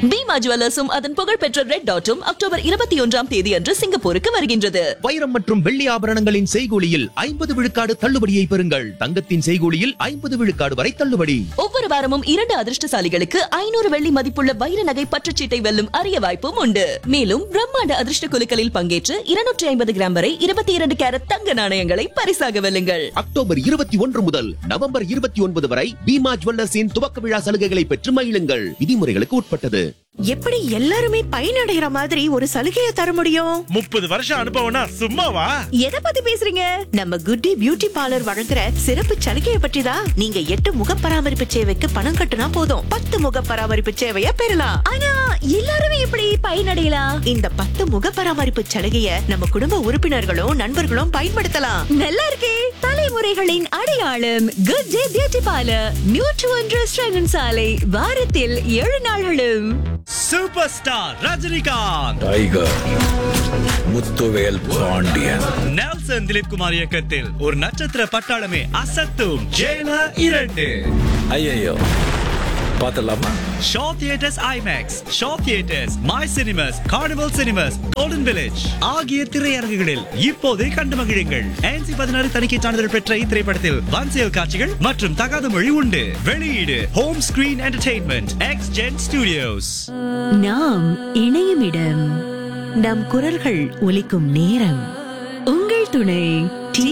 பீமா ஜுவல்லர்ஸும் அதன் புகழ்பெற்ற red டாட்டும் October இருபத்தி ஒன்றாம் தேதி அன்று சிங்கப்பூருக்கு வருகின்றது வைரம் மற்றும் வெள்ளி ஆபரணங்களின் செய்கூலியில் ஐம்பது விழுக்காடு தள்ளுபடியை பெறுங்கள் தங்கத்தின் செய்கூலியில் ஐம்பது விழுக்காடு வரை தள்ளுபடி ஒவ்வொரு வாரமும் இரண்டு அதிர்ஷ்டசாலிகளுக்கு ஐநூறு வெள்ளி மதிப்புள்ள வைர நகை பற்றுச்சீட்டை வெல்லும் அரிய வாய்ப்பும் உண்டு மேலும் பிரம்மாண்ட அதிர்ஷ்ட குலுக்கலில் பங்கேற்று இருநூற்றி ஐம்பது கிராம் வரை இருபத்தி இரண்டு கேரட் தங்க நாணயங்களை பரிசாக வெல்லுங்கள் அக்டோபர் இருபத்தி ஒன்று முதல் நவம்பர் இருபத்தி ஒன்பது வரை பீமா ஜுவல்லர்ஸின் துவக்க விழா சலுகைகளை பெற்று மகிழுங்கள் விதிமுறைகளுக்கு உட்பட்டது எப்படி எல்லாருமே பயனடைகிற மாதிரி ஒரு சலுகையை தர முடியும் முப்பது வருஷம் அனுபவம்னா சும்மாவா எதை பத்தி பேசுறீங்க நம்ம குட்டி பியூட்டி பார்லர் வழங்குற சிறப்பு சலுகையை பற்றி தான் நீங்க எட்டு முக பராமரிப்பு சேவைக்கு பணம் கட்டுனா போதும் பத்து முக பராமரிப்பு சேவையை பெறலாம் ஆனா எல்லாருமே எப்படி பயனடையலாம் இந்த பத்து முக பராமரிப்பு சலுகையை நம்ம குடும்ப உறுப்பினர்களும் நண்பர்களும் பயன்படுத்தலாம் நல்லா இருக்கே தலைமுறைகளின் அடையாளம் குட் டே பியூட்டி பார்லர் நியூட்ரு ஒன்று சாலை வாரத்தில் ஏழு நாள்களும் super star Rajinikanth tiger Muthuvel Pandian Nelson Dilip Kumar இயக்கத்தில் ஒரு நட்சத்திர பட்டாளமே அசத்தும் ஜெயிலர் இரண்டு ஐயோ பார்த்தலாமா show theatres IMAX show theatres my cinemas carnival cinemas golden village ஆகிய திரையரங்குகளில் இப்போதே கண்டு மகிழுங்கள் NC பதினாறு தணிக்கை சான்றிதழ் பெற்ற இத்திரைப்படத்தில் வன்சியல் காட்சிகள் மற்றும் தகாத மொழி உண்டு வெளியீடு home screen entertainment X gen studios நாம் இணையும் இடம் நம் குரல்கள் ஒலிக்கும் நேரம் உங்கள் துணை